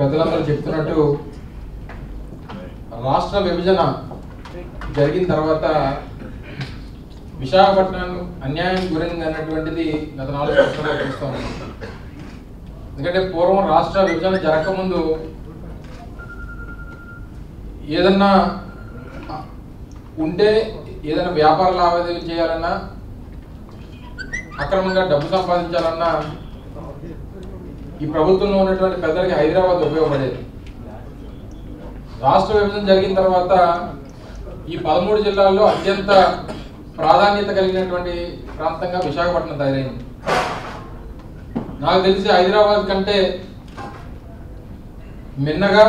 పెద్దలందరూ చెప్తున్నట్టు రాష్ట్ర విభజన జరిగిన తర్వాత విశాఖపట్నం అన్యాయం గురైంది అన్నటువంటిది గత నాలుగు సంవత్సరాలుగా చూస్తూ ఉన్నాం ఎందుకంటే పూర్వం రాష్ట్ర విభజన జరగకముందు ఏదన్నా ఉంటే ఏదైనా వ్యాపార లావాదేవీలు చేయాలన్నా అక్రమంగా డబ్బు సంపాదించాలన్నా ఈ ప్రభుత్వంలో ఉన్నటువంటి పెద్దలకి హైదరాబాద్ ఉపయోగపడేది రాష్ట్ర విభజన జరిగిన తర్వాత ఈ పదమూడు జిల్లాల్లో అత్యంత ప్రాధాన్యత కలిగినటువంటి ప్రాంతంగా విశాఖపట్నం తయారైంది నాకు తెలిసి హైదరాబాద్ కంటే మిన్నగా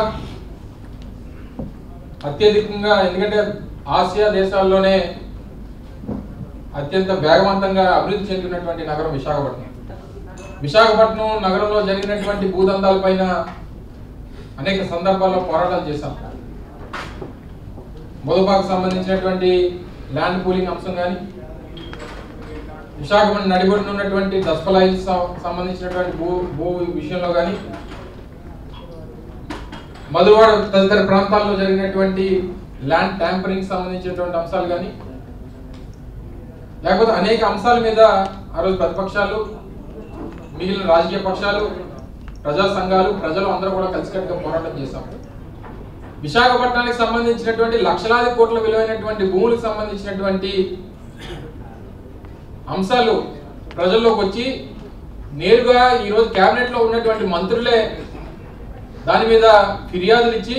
అత్యధికంగా ఎందుకంటే ఆసియా దేశాల్లోనే అత్యంత వేగవంతంగా అభివృద్ధి చెందినటువంటి నగరం విశాఖపట్నం విశాఖపట్నం నగరంలో జరిగినటువంటి భూదందాలపైన అనేక సందర్భాల్లో పోరాటాలు చేశాం మొదపాకు సంబంధించినటువంటి ల్యాండ్ పూలింగ్ అంశం కానీ విశాఖపట్నం నడిబడిన ఉన్నటువంటి దస్పలైల్ సంబంధించినటువంటి భూ భూ విషయంలో కానీ మధువాడ తదితర ప్రాంతాల్లో జరిగినటువంటి ల్యాండ్ ట్యాంపరింగ్ సంబంధించినటువంటి అంశాలు కానీ లేకపోతే అనేక అంశాల మీద ఆ రోజు ప్రతిపక్షాలు మిగిలిన రాజకీయ పక్షాలు ప్రజా సంఘాలు ప్రజలు అందరూ కూడా కలిసికట్టుగా పోరాటం చేశాం విశాఖపట్నానికి సంబంధించినటువంటి లక్షలాది కోట్ల విలువైనటువంటి భూములకు సంబంధించినటువంటి అంశాలు ప్రజల్లోకి వచ్చి నేరుగా ఈరోజు కేబినెట్ లో ఉన్నటువంటి మంత్రులే దాని మీద ఫిర్యాదులు ఇచ్చి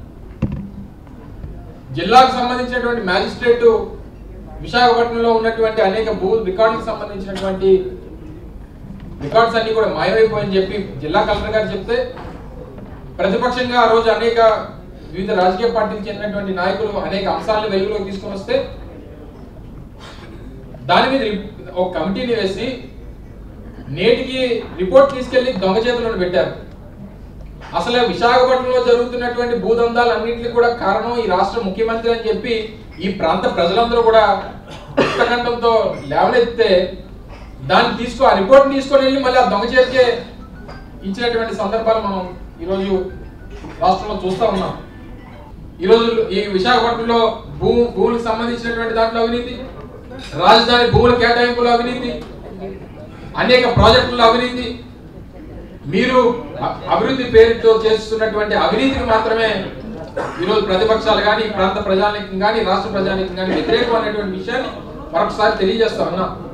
జిల్లాకు సంబంధించినటువంటి మ్యాజిస్ట్రేట్ విశాఖపట్నంలో ఉన్నటువంటి అనేక భూ రికార్డులకు సంబంధించినటువంటి రికార్డ్స్ అన్ని కూడా మాయమైపోయని చెప్పి జిల్లా కలెక్టర్ గారు చెప్తే ప్రతిపక్షంగా ఆ రోజు అనేక వివిధ రాజకీయ పార్టీలకు చెందినటువంటి నాయకులు అనేక అంశాలను వెలుగులోకి తీసుకొని వస్తే దాని మీద రి- ఒక కమిటీని వేసి నేటికి రిపోర్ట్ తీసుకెళ్లి దొంగ చేతులను పెట్టారు అసలు విశాఖపట్నంలో జరుగుతున్నటువంటి భూదందాలు అన్నింటికి కూడా కారణం ఈ రాష్ట్ర ముఖ్యమంత్రి అని చెప్పి ఈ ప్రాంత ప్రజలందరూ కూడా ఉత్తకంఠంతో లేవనెత్తితే దాన్ని తీసుకో ఆ రిపోర్ట్ తీసుకొని వెళ్ళి మళ్ళీ ఆ దొంగ చేతికే ఇచ్చినటువంటి సందర్భాలు మనం ఈరోజు రాష్ట్రంలో చూస్తా ఉన్నాం ఈరోజు ఈ విశాఖపట్నంలో భూ భూములకు సంబంధించినటువంటి దాంట్లో అవినీతి రాజధాని భూముల కేటాయింపులో అవినీతి అనేక ప్రాజెక్టుల్లో అవినీతి మీరు అ- అభివృద్ధి పేరుతో చేస్తున్నటువంటి అవినీతికి మాత్రమే ఈరోజు ప్రతిపక్షాలు కానీ ప్రాంత ప్రజానికం కానీ రాష్ట్ర ప్రజానికం కానీ వ్యతిరేకం అనేటువంటి విషయాన్ని మరొకసారి తెలియజేస్తా ఉన్నా